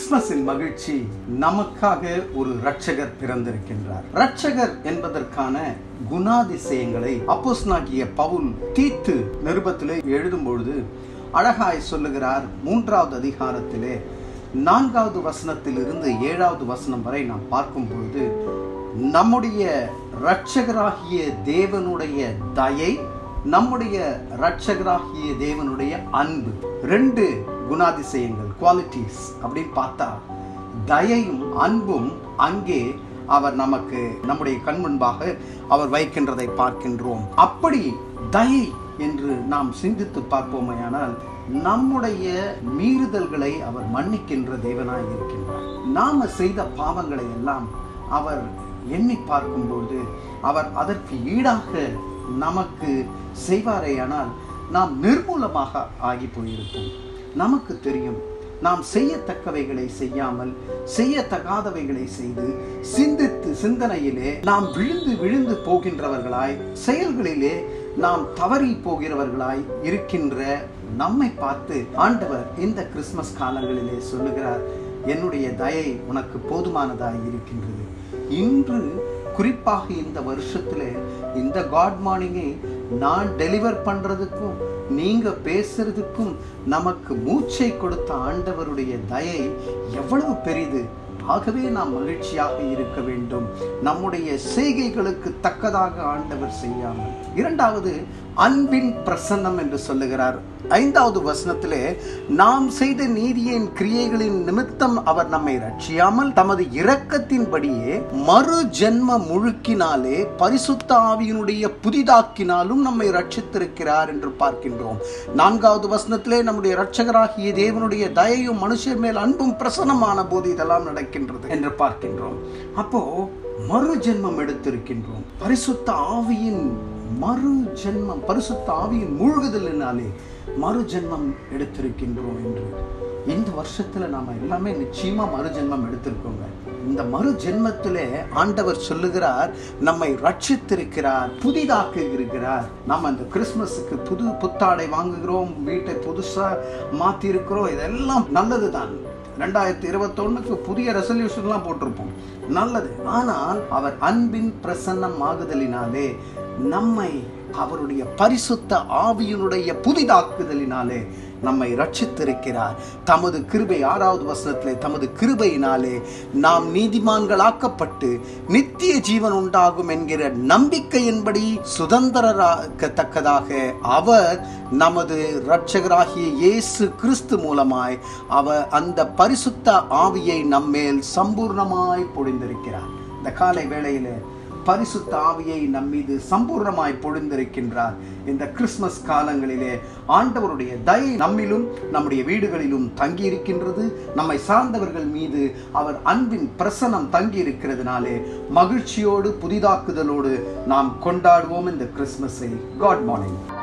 கிறிஸ்துமஸின் மகிழ்ச்சி நமக்காக ஒரு ரட்சகர் பிறந்திருக்கின்றார் ரட்சகர் என்பதற்கான குணாதிசயங்களை அப்போஸ்தலனாகிய பவுல் தீத்து நிருபத்திலே எழுதும் பொழுது அழகாய் சொல்லுகிறார் மூன்றாவது அதிகாரத்திலே நான்காவது வசனத்திலிருந்து ஏழாவது வசனம் வரை நாம் பார்க்கும் பொழுது நம்முடைய இரட்சகராகிய தேவனுடைய தயை நம்முடைய இரட்சகராகிய தேவனுடைய அன்பு ரெண்டு குணாதிசயங்கள் குவாலிட்டிஸ் அப்படின்னு பார்த்தா தயையும் அன்பும் அங்கே அவர் நமக்கு நம்முடைய கண் முன்பாக அவர் வைக்கின்றதை பார்க்கின்றோம் அப்படி தயை என்று நாம் சிந்தித்து பார்ப்போமையானால் நம்முடைய மீறுதல்களை அவர் மன்னிக்கின்ற தேவனாய் இருக்கின்றார் நாம செய்த பாவங்களை எல்லாம் அவர் எண்ணி பார்க்கும்போது அவர் அதற்கு ஈடாக நமக்கு செய்வாரேயானால் நாம் நிர்மூலமாக ஆகி போயிருப்போம் நமக்கு தெரியும் நாம் செய்யத்தக்கவைகளை செய்யாமல் செய்யத்தகாதவைகளை செய்து சிந்தித்து சிந்தனையிலே நாம் விழுந்து விழுந்து போகின்றவர்களாய் செயல்களிலே நாம் தவறி போகிறவர்களாய் இருக்கின்ற நம்மை பார்த்து ஆண்டவர் இந்த கிறிஸ்மஸ் காலங்களிலே சொல்லுகிறார் என்னுடைய தயை உனக்கு போதுமானதாய் இருக்கின்றது இன்று குறிப்பாக இந்த வருஷத்துல இந்த காட் மார்னிங்கை நான் டெலிவர் பண்றதுக்கும் நீங்க பேசுறதுக்கும் நமக்கு மூச்சை கொடுத்த ஆண்டவருடைய தயை எவ்வளவு பெரிது ஆகவே நாம் மகிழ்ச்சியாக இருக்க வேண்டும் நம்முடைய செய்கைகளுக்கு தக்கதாக ஆண்டவர் செய்யாமல் இரண்டாவது அன்பின் பிரசன்னம் என்று சொல்லுகிறார் ஐந்தாவது வசனத்திலே நாம் செய்த நீதியின் கிரியைகளின் நிமித்தம் அவர் நம்மை ரட்சியாமல் தமது இரக்கத்தின்படியே மறு ஜென்ம முழுக்கினாலே பரிசுத்த ஆவியினுடைய புதிதாக்கினாலும் நம்மை ரட்சித்திருக்கிறார் என்று பார்க்கின்றோம் நான்காவது வசனத்திலே நம்முடைய இரட்சகராகிய தேவனுடைய தயையும் மனுஷர் மேல் அன்பும் பிரசனமான போது இதெல்லாம் நடக்கின்றது என்று பார்க்கின்றோம் அப்போ மறு ஜென்மம் எடுத்திருக்கின்றோம் பரிசுத்த ஆவியின் மறு ஜென்மம் பரிசுத்த ஆவியின் மூழ்குதலினாலே மறு ஜென்மம் எடுத்திருக்கின்றோம் என்று இந்த வருஷத்துல நாம எல்லாமே நிச்சயமா மறு ஜென்மம் எடுத்திருக்கோங்க இந்த மறு ஜென்மத்திலே ஆண்டவர் சொல்லுகிறார் நம்மை ரட்சித்திருக்கிறார் புதிதாக்கி இருக்கிறார் நாம் அந்த கிறிஸ்மஸுக்கு புது புத்தாடை வாங்குகிறோம் வீட்டை புதுசா மாத்தி இருக்கிறோம் இதெல்லாம் நல்லதுதான் ரெண்டாயிரத்தி இருபத்தொன்னுக்கு புதிய ரெசல்யூஷன்லாம் போட்டிருப்போம் நல்லது ஆனால் அவர் அன்பின் பிரசன்னம் ஆகுதலினாலே நம்மை அவருடைய பரிசுத்த ஆவியினுடைய புதிதாக்குதலினாலே நம்மை ரட்சித்திருக்கிறார் தமது கிருபை ஆறாவது வசனத்திலே தமது கிருபையினாலே நாம் நீதிமான்களாக்கப்பட்டு நித்திய ஜீவன் உண்டாகும் என்கிற நம்பிக்கையின்படி சுதந்திரராக்கத்தக்கதாக அவர் நமது இரட்சகராகிய இயேசு கிறிஸ்து மூலமாய் அவர் அந்த பரிசுத்த ஆவியை நம்மேல் சம்பூர்ணமாய் பொழிந்திருக்கிறார் இந்த காலை வேளையில பரிசுத்த ஆவியை நம் மீது சம்பூர்ணமாய் பொழிந்திருக்கின்றார் இந்த கிறிஸ்மஸ் காலங்களிலே ஆண்டவருடைய தயை நம்மிலும் நம்முடைய வீடுகளிலும் தங்கி இருக்கின்றது நம்மை சார்ந்தவர்கள் மீது அவர் அன்பின் பிரசனம் தங்கி இருக்கிறதுனாலே மகிழ்ச்சியோடு புதிதாக்குதலோடு நாம் கொண்டாடுவோம் இந்த கிறிஸ்மஸை காட் மார்னிங்